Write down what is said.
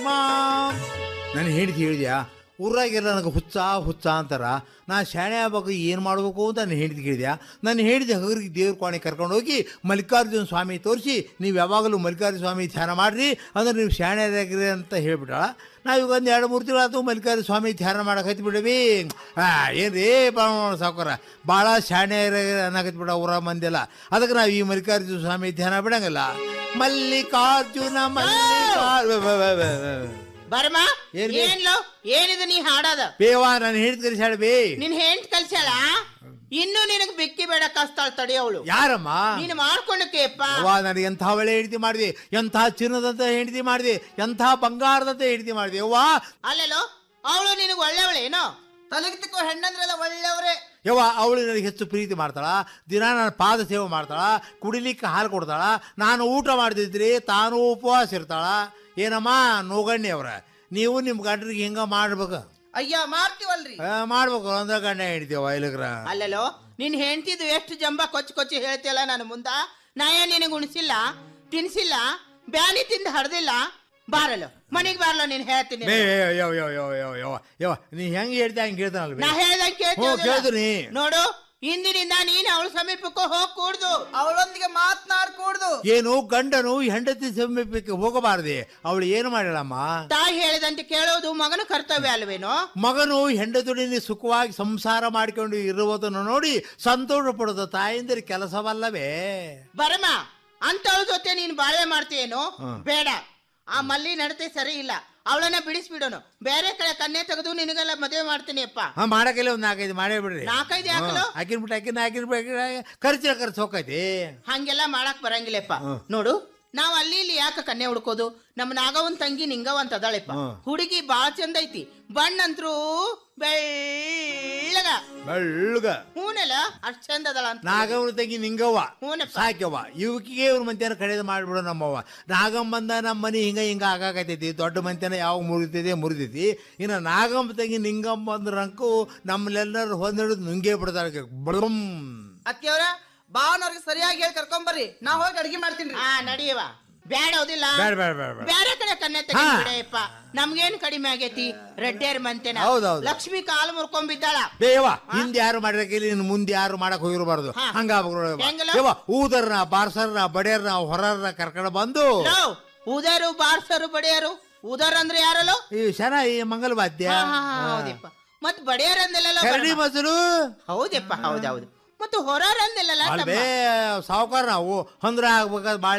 ನಾನು ಹೇಳ್ತಿ ಹೇಳಿದ್ಯಾ ಊರಾಗೆಲ್ಲ ನನಗೆ ಹುಚ್ಚ ಹುಚ್ಚ ಅಂತಾರ ನಾ ಶಾಣೆ ಆಗ್ಬೇಕು ಏನು ಮಾಡಬೇಕು ಅಂತ ನಾನು ಹೇಳಿದ್ ಕೇಳಿದ್ಯಾ ನಾನು ಹೇಳಿದ ಹಗರಿಗೆ ದೇವ್ರ ಕೋಣೆ ಕರ್ಕೊಂಡು ಹೋಗಿ ಮಲ್ಲಿಕಾರ್ಜುನ ಸ್ವಾಮಿ ತೋರಿಸಿ ನೀವು ಯಾವಾಗಲೂ ಮಲ್ಲಿಕಾರ್ಜುನ ಸ್ವಾಮಿ ಧ್ಯಾನ ಮಾಡಿರಿ ಅಂದ್ರೆ ನೀವು ಶಾಣೆ ಆಗಿರಿ ಅಂತ ಹೇಳ್ಬಿಟ್ಟಾಳ ನಾವೀಗ ಒಂದು ಎರಡು ಮೂರು ತಿಂಗಳಾಯ್ತು ಮಲ್ಲಿಕಾರ್ಜುನ ಸ್ವಾಮಿ ಧ್ಯಾನ ಮಾಡಕ್ಕೆ ಹತ್ತಿ ಬಿಡವಿ ಏನು ರೇ ಸಾವುಕಾರ ಭಾಳ ಶಾಣೆ ಅನ್ನಕತ್ಬಿಡ ಊರ ಮಂದಿಲ್ಲ ಅದಕ್ಕೆ ನಾವು ಈ ಮಲ್ಲಿಕಾರ್ಜುನ ಸ್ವಾಮಿ ಧ್ಯಾನ ಬಿಡಂಗಿಲ್ಲ ಮಲ್ಲಿಕಾರ್ಜುನ ಮಲ್ಲಿಕಾರ್ಜುನ ಬರ್ಮ ಏನ್ ಬೇ? ಏನ್ಲೋ ಏನಿದು ನೀ ಹಾಡೋದ ಬೇವಾ ನಾನು ಹೇಳಿದ್ ಕಲಿಸಾಳ ಬೇ ನಿನ್ ಹೆಂಟ್ ಕಲ್ಸ್ಯಾಳ ಇನ್ನು ನಿನಗ್ ಬಿಕ್ಕಿ ಬೇಡ ಕಸ್ತಾಳ ತಡಿಯವಳು ಯಾರಮ್ಮ ನೀನು ಮಾಡ್ಕೊಂಡಕ್ಕೆಪ್ಪ ಅವ್ವ ನನಗೆ ಎಂಥ ಒಳ್ಳೆ ಹೆಂಡತಿ ಮಾಡಿದೆ ಎಂಥ ಚಿನ್ನದಂತ ಹೆಂಡತಿ ಮಾಡಿದೆ ಎಂಥ ಬಂಗಾರದಂತ ಹೆಂಡತಿ ಮಾಡಿದೆ ಅವ್ವ ಅಲ್ಲೆಲ್ಲೋ ಅವಳು ನಿನಗ್ ಒಳ್ಳೆಯವಳೇನೋ ತಲೆಗಿತ್ತಕ್ಕೋ ಹೆಣ್ಣಂದ್ರೆಲ್ಲ ಒಳ್ಳೆಯವರೇ ಯವ್ವ ಅವಳು ನನಗೆ ಹೆಚ್ಚು ಪ್ರೀತಿ ಮಾಡ್ತಾಳ ದಿನ ನನ್ನ ಪಾದ ಸೇವೆ ಮಾಡ್ತಾಳ ಕುಡಿಲಿಕ್ಕೆ ಹಾಲು ಕೊಡ್ತಾಳ ನಾನು ಊಟ ಮಾಡ್ತಿದ್ರಿ ತಾನು ಉಪವಾಸ ಇರ್ತಾಳ ಏನಮ್ಮ ನೋಗಣ್ಣಿ ಅವ್ರ ನೀವು ನಿಮ್ಮ ಗಂಡರಿಗೆ ಹಿಂಗ ಮಾಡ್ಬೇಕು ಅಯ್ಯ ಮಾಡ್ತೀವಲ್ರಿ ಆ, ಮಾಡ್ಬೇಕು ಅಂದ್ರೆ ಗಂಡ ಹಿಡಿತೀವ ಇಲ್ಲಗ್ರ ಅಲ್ಲೆಲ್ಲೋ ನಿನ್ ಹೆಂಡ್ತಿದ್ದು ಎಷ್ಟು ಜಂಬ ಕೊಚ್ಚಿ ಕೊಚ್ಚಿ ಹೇಳ್ತಿಯಲ್ಲ ನಾನು ಮುಂದ ನಾ ಏನ್ ನಿನಗೆ ಉಣಿಸಿಲ್ಲ ತಿನ್ಸಿಲ್ಲ ಬ್ಯಾನಿ ತಿಂದು ಹಡ್ದಿಲ್ಲ ಬಾರಲ್ಲ ಮನೆಗ್ ಬಾರಲ್ಲ ನೀನ್ ಹೇಳ್ತೀನಿ ಬೇ ಯವ್ ಯವ್ ಯವ್ ಯವ್ ಯವ್ ಯವ್ ನೀ ಹೆಂಗ್ ಹೇಳ್ತಾ ಹಂಗೆ ಕೇಳ್ತಾನಲ್ಲ ನಾ ಬೇ ಹೇಳ್ದಂಗೆ ಹ್ಞೂ ಕೇಳ್ತೀಯ ಕೇಳ್ತೀನಿ ನೋಡು ಇಂದಿನಿಂದ ನೀನ್ ಅವಳ ಸಮೀಪಕ್ಕೂ ಹೋಗ್ ಕೂಡ್ದು ಅವಳೊಂದಿಗೆ ಮಾತನಾಡ್ಕೂಡ್ದು ಏನು ಗಂಡನು ಹೆಂಡತಿ ಸಮೀಪಕ್ಕೆ ಹೋಗಬಾರದೆ ಅವಳು ಏನು ಮಾಡಿಳಮ್ಮ ತಾಯಿ ಹೇಳಿದಂತೆ ಕೇಳೋದು ಮಗನ ಕರ್ತವ್ಯ ಅಲ್ವೇನೋ ಮಗನು ಹೆಂಡತೊಡನೆ ಸುಖವಾಗಿ ಸಂಸಾರ ಮಾಡಿಕೊಂಡು ಇರುವುದನ್ನು ನೋಡಿ ಸಂತೋಷ ಪಡೋದು ತಾಯಿಂದರ ಕೆಲಸವಲ್ಲವೇ ಬರಮ್ಮ ಅಂತವಳ ಜೊತೆ ನೀನ್ ಬಾಳ್ವೆ ಮಾಡ್ತೀಯೇನೋ ಬೇಡ ಆ ಮಲ್ಲಿ ನಡತೆ ಸರಿ ಇಲ್ಲ ಅವಳನ್ನ ಬಿಡಿಸ್ಬಿಡೋನು ಬೇರೆ ಕಡೆ ಕನ್ನೆ ತೆಗೆದು ನಿನಗೆಲ್ಲ ಮದುವೆ ಮಾಡ್ತೀನಿ ಅಪ್ಪ ಹಾ ಮಾಡಕ್ಕೆಲ್ಲ ಒಂದು ನಾಲ್ಕೈದು ಮಾಡೇ ಬಿಡ್ರಿ ನಾಲ್ಕೈದು ಯಾಕಲು ಹಾಕಿನ್ ಬಿಟ್ಟು ಹಾಕಿನ ಹಾಕಿನ್ ಬಿಟ್ಟು ಖರ್ಚಿನ ಖರ್ಚು ಹೋಗೈತಿ ಹಂಗೆಲ್ಲ ಮಾಡಕ್ ಬರಂಗಿಲ್ಲಪ್ಪ ನೋಡು ನಾವ್ ಅಲ್ಲಿ ಇಲ್ಲಿ ಯಾಕ ಕನ್ನೆ ಹುಡ್ಕೋದು ನಮ್ಮ ನಾಗವನ್ ತಂಗಿ ನಿಂಗವಂತ ಅದಾಳೆಪ್ಪ ಹುಡುಗಿ ಬಾಳ ಚಂದ ಐತಿ ಬಣ್ಣಂತ್ರು ಬೆಳ್ಳಗ ಬೆಳ್ಳಗ ಹೂನೆಲ್ಲ ಅಷ್ಟ್ ಚಂದ ಅದಳ ಅಂತ ನಾಗವನ ತಂಗಿ ನಿಂಗವ್ವ ಹೂನಪ್ಪ ಸಾಕ್ಯವ್ವ ಇವಕಿಗೆ ಇವ್ರ ಮಂತ್ಯಾನ ಕಡೆದು ಮಾಡಿಬಿಡು ನಮ್ಮವ್ವ ನಾಗಮ್ಮ ಬಂದ ನಮ್ಮ ಮನೆ ಹಿಂಗ ಹಿಂಗ ಆಗಾಕತೈತಿ ದೊಡ್ಡ ಮಂತ್ಯಾನ ಯಾವ ಮುರಿತೈತಿ ಮುರಿತೈತಿ ಇನ್ನು ನಾಗಮ್ಮ ತಂಗಿ ನಿಂಗಮ್ಮ ಬಂದ್ರಂಕು ನಮ್ಮಲ್ಲೆಲ್ಲರೂ ಹೊಂದಿಡಿದು ನುಂಗೇ ಬಿಡ್ತಾರೆ ಬಡಮ್ ಅತ್ತಿಯವ್ರ ಬಾವನವ್ರಿಗೆ ಸರಿಯಾಗಿ ಹೇಳಿ ಕರ್ಕೊಂಬರ್ರಿ ನಾ ಹೋಗಿ ಅಡ್ಗೆ ಮಾಡ್ತೀನಿ ಹಾ ನಡಿಯವ ಬ್ಯಾಡ ಓದಿಲ್ಲ ಬೇಡ ಬೇಡ ಬೇಡ ಬೇಡ ಬೇರೆ ಕಡೆ ಕನ್ನೆ ತೆಗಿಬಿಡೆಯಪ್ಪ ನಮ್ಗೇನ್ ಕಡಿಮೆ ಆಗೈತಿ ರೆಡ್ಡಿಯರ್ ಮಂತೆನ ಹೌದೌದು. ಲಕ್ಷ್ಮಿ ಕಾಲು ಮುರ್ಕೊಂಬಿದ್ದಾಳ ಬೇವ ಹಿಂದೆ ಯಾರು ಮಾಡಿರಕಿಲ್ಲ ಇನ್ನು ಮುಂದೆ ಯಾರು ಮಾಡಕ್ ಹೋಗಿರಬಾರ್ದು ಹಾ. ಹಂಗ ಹೆಂಗಲ್ಲ? ಯವ್ವ ಊದರ್ನ ಬಾರ್ಸರ್ನ ಬಡಿಯರ್ನ ಹೊರರ್ನ ಕರ್ಕೊಂಡು ಬಂದು ಲೋ, ಉದರು ಬಾರ್ಸರು ಬಡಿಯರು ಉದರ್ ಅಂದ್ರೆ ಯಾರಲ್ಲೋ ಈ ಶನ ಈ ಮಂಗಲ ವಾದ್ಯ ಹಾ, ಹಾ, ಹಾ, ಹೌದಪ್ಪ ಮತ್ ಬಡಿಯರ್ ಅಂದೆಲ್ಲ ಕರಡಿ ಮೊಸರು ಹೌದಪ್ಪ ಹೌದೌದು ಮತ್ತು ಹೊರರ್ ಅಂದೆಲ್ಲ ಅಲ್ವೇ ಸಾವುಕಾರ ನಾವು ಹೊಂದ್ರ ಆಗ್ಬೇಕಾದ್ರೆ ಬಾಳೆ